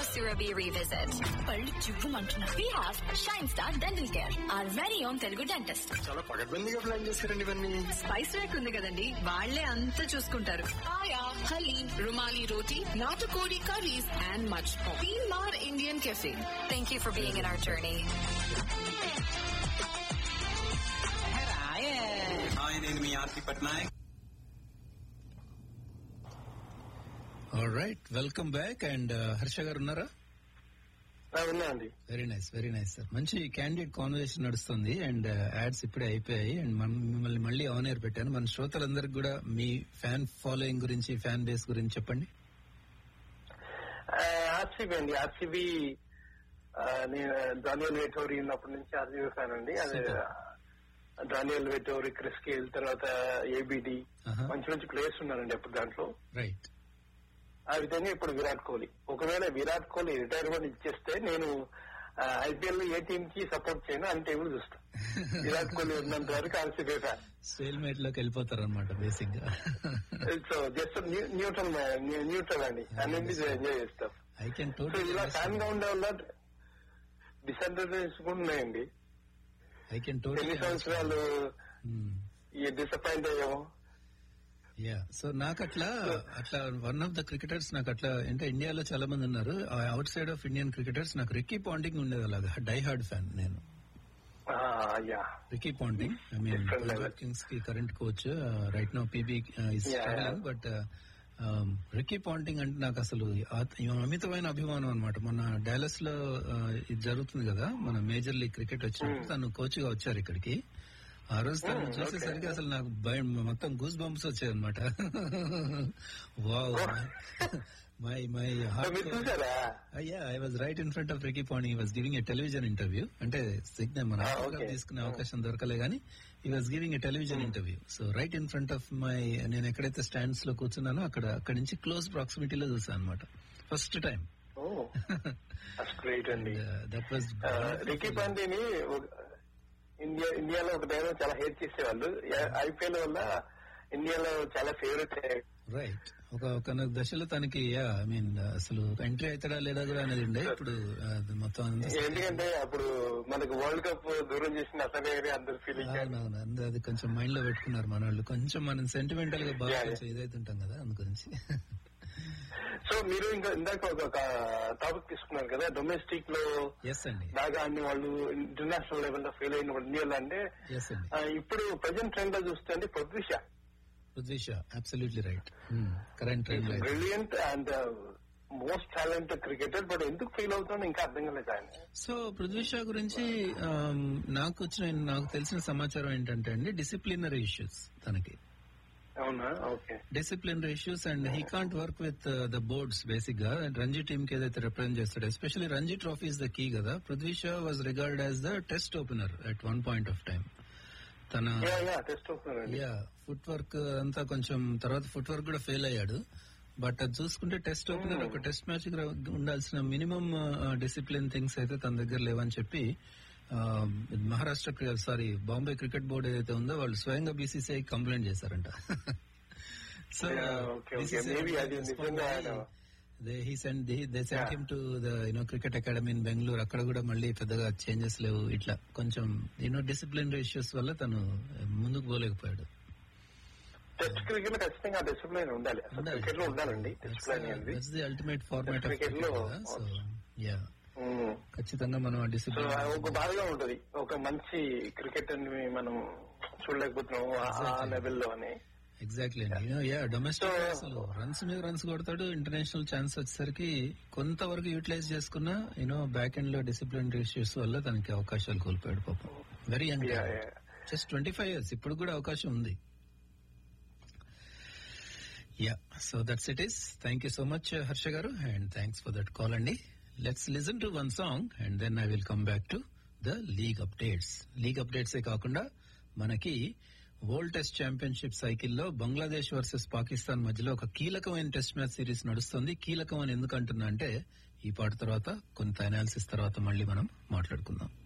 Surabi Revisit. పళ్ళు చువ్వుమంటున్నారు. We have Shine Star Dental Care, our very own Telugu dentist. చాలా పగడ్బందీగా plan చేశారండి ఇవన్నీ స్పైస్ ర్యాక్ ఉంది కదండి వాళ్లే అంతా చూసుకుంటారు Paya, Halim, Rumali Roti, Natakodi curries, and much more. Mar Indian Cafe. Thank you for being in our journey. Hi నేను మీ Aarthi Patnaik right welcome back and Harsha గారు ఉన్నారా ఉన్నా అండి very nice very nice sir మంచి క్యాండిడేట్ కాన్వర్సేషన్ నడుస్తుంది and ads ఇప్పుడే అయిపోయాయి అండ్ మిమ్మల్ని మళ్ళీ ఆన్ ఎయిర్ పెట్టాను మన శ్రోతలందరికి కూడా మీ ఫ్యాన్ ఫాలోయింగ్ గురించి ఫ్యాన్ బేస్ గురించి చెప్పండి ఆర్సీబీ అండి ఆర్సీబీ నేను డానియల్ వెటోరి ఉన్నప్పటి నుంచి ఆర్సీబీ ఫ్యాన్ అండి అదే డానియల్ వెటోరి క్రిస్ గేల్ తర్వాత ఏబిడి Uh-huh. మంచి మంచి ప్లేయర్స్ ఉన్నారండి అప్పుడు దాంట్లో రైట్ ఆ విధంగా ఇప్పుడు విరాట్ కోహ్లీ ఒకవేళ విరాట్ కోహ్లీ రిటైర్మెంట్ ఇచ్చేస్తే నేను ఐపీఎల్ ఏ టీమ్ కి సపోర్ట్ చేయను అని టేబుల్ చూస్తా విరాట్ కోహ్లీ ఉన్నంత వరకు ఆర్సీబీ ఫ్యాన్ సేల్ మేట్ లోకి వెళ్ళిపోతారు అనమాట బేసిక్ గా సో జస్ట్ న్యూట్రల్ న్యూట్రల్ అండి అన్నింటి ఎంజాయ్ చేస్తాం ఐ కెన్ సో ఇలా ఫ్యాన్ గా ఉండే వల్ల డిసడ్వాంటేజెస్ కూడా ఉన్నాయండి ఐ కెన్ ఎన్ని సంవత్సరాలు ఈ డిసప్పాయింట్ అయ్యాము యా సో నాకు అట్లా అట్లా వన్ ఆఫ్ ద క్రికెటర్స్ నాకు అట్లా అంటే ఇండియాలో చాలా మంది ఉన్నారు outside of Indian cricketers నాకు రిక్కీ పాండింగ్ ఉండేది అలాగా డై హార్డ్ ఫ్యాన్ నేను yeah Ricky Ponting I mean Different level. Kings కి current coach right no PB is Yeah, struggling but Ricky Ponting అంటే నాకు అసలు ఆ- అమితమైన అభిమానం అనమాట మొన్న డాలస్ లో uh, ఇది జరుగుతుంది కదా మన మేజర్ లీగ్ క్రికెట్ వచ్చినప్పుడు తను కోచ్ గా వచ్చారు ఇక్కడికి ఆ రోజు తను Hmm, చూసేసరికి okay. అసలు నాకు భయం మొత్తం గూస్ బంప్స్ వచ్చాయి అనమాట వావ్ మై మై మీరు చూసారా అయ్యా I was right in front of Ricky Ponting was giving a television interview అంటే సిగ్నల్ మన Ah, autograph okay. తీసుకునే అవకాశం దొరకలే గానీ ఈ was giving a television interview so right in front of my నేను ఎక్కడైతే స్టాండ్స్ లో కూర్చున్నానో అక్కడ అక్కడ నుంచి క్లోజ్ ప్రాక్సిమిటీలో చూసాను అనమాట ఫస్ట్ టైం ఓ గ్రేట్ అండి దట్ వాజ్ రికీ పాండేని ఇండియా ఇండియాలో ఒక టైంలో చాలా హేట్ చేసేవాళ్ళు ఐపీఎల్ వల్ల ఇండియాలో చాలా ఫేవరెట్ రైట్ ఒక ఒక దశలో తనకి ఐ మీన్ అసలు ఎంట్రీ అవుతాడా లేదా కూడా అనేది ఉండే ఇప్పుడు అది మొత్తం అంతా ఎందుకంటే అప్పుడు మనకు వరల్డ్ కప్ దూరం చేసిన అతనే అని అందరు ఫీలింగ్ అవునవును అందు అది కొంచెం మైండ్ లో పెట్టుకున్నారు మన వాళ్ళు కొంచెం మనం సెంటిమెంటల్ గా బాగా Yeah, yeah. కొంచెం ఇదైతుంటాం కదా అందు గురించి సో మీరు ఇంకా ఇందాక ఒక టాపిక్ తీసుకున్నారు కదా డొమెస్టిక్ లో ఎస్ అండి బాగా అన్ని వాళ్ళు ఇంటర్నేషనల్ లెవెల్ లో ఫెయిల్ అయిన వాళ్ళు ఇండియాలో అంటే ఎస్ అండి ఆ, ఇప్పుడు ప్రజెంట్ ట్రెండ్ లో చూస్తే అంటే Prithvi Shaw Prithvi Shaw absolutely right current trend లో brilliant and most talent cricketer but ఎందుకు ఫెయిల్ అవుతుందో ఇంకా అర్థం కాలేదు ఆయన సో పృథ్వీష గురించి ఆమ్, నాకు వచ్చిన నాకు తెలిసిన సమాచారం ఏంటంటే అండి డిసిప్లినరీ ఇష్యూస్ తనకి అవునా okay disciplinary issues and he can't work with the boards basic గా రంజీ టీమ్ కి ఏదైతే రిప్రజెంట్ చేస్తాడో especially Ranji trophy is the key కదా Prithvi Shaw was regard as the test opener at one point of time తన test అవుతున్నారండి yeah footwork అంతా కొంచెం తర్వాత ఫుట్ వర్క్ కూడా ఫెయిల్ అయ్యాడు బట్ అది చూసుకుంటే టెస్ట్ ఓపెనర్ ఒక టెస్ట్ మ్యాచ్ కి రా- ఉండాల్సిన మినిమం డిసిప్లిన్ థింగ్స్ అయితే తన దగ్గర లేవని చెప్పి ఆ, Maharashtra sorry Bombay cricket board ఏదైతే ఉందో వాళ్ళు స్వయంగా బీసీసీఐ కంప్లైంట్ చేశారంట so Yeah, okay, okay. Maybe అది నిజంగా ఆయన- he send they sent Yeah. Him to the you know cricket academy in Bengaluru అక్కడ కూడా మళ్ళీ పెద్దగా చేంజెస్ లేవు ఇట్లా కొంచెం యూనో డిసిప్లినరీ ఇష్యూస్ వల్ల తను ముందుకు పోలేకపోయాడు టెస్ట్ క్రికెట్ లో ఖచ్చితంగా డిసిప్లైన్ ఉండాలి క్రికెట్ లో ఉండాలండి డిసిప్లైన్ అనేది that's the ultimate format of Cricket cricket లో- కదా సో యా ఉమ్. ఖచ్చితంగా మనం ఆ సో డిసిప్లిన్ అది ఒక బాధగా ఉంటది ఒక మంచి క్రికెట్ అని మనం చూడలేకపోతున్నాం ఆ- ఆ Exactly. లెవెల్లో అని ఎగ్జాక్ట్లీ అండి యా డొమెస్టిక్ So- అసలు రన్స్ మీద రన్స్ కొడతాడు ఇంటర్నేషనల్ ఛాన్స్ వచ్చేసరికి కొంతవరకు యూటిలైజ్ చేసుకున్న యూనో బ్యాక్ ఎండ్ లో డిసిప్లిన్ ఇష్యూస్ వల్ల తనకి అవకాశాలు కోల్పోయాడు పాపం very young Yeah, yeah. Just twenty five years ఇప్పుడు కూడా అవకాశం ఉంది yeah so that's it is thank you so much Harsha గారు and thanks for that call అండి let's listen to one song and then I will come back to the league updates league updates ఏ కాకుండా మనకి world test championship సైకిల్లో Bangladesh versus Pakistan మధ్యలో ఒక కీలకమైన test match series నడుస్తుంది కీలకం అని ఎందుకు అంటున్నా అంటే ఈ పాట తర్వాత కొంత అనాలిసిస్ తర్వాత మళ్ళీ మనం మాట్లాడుకుందాం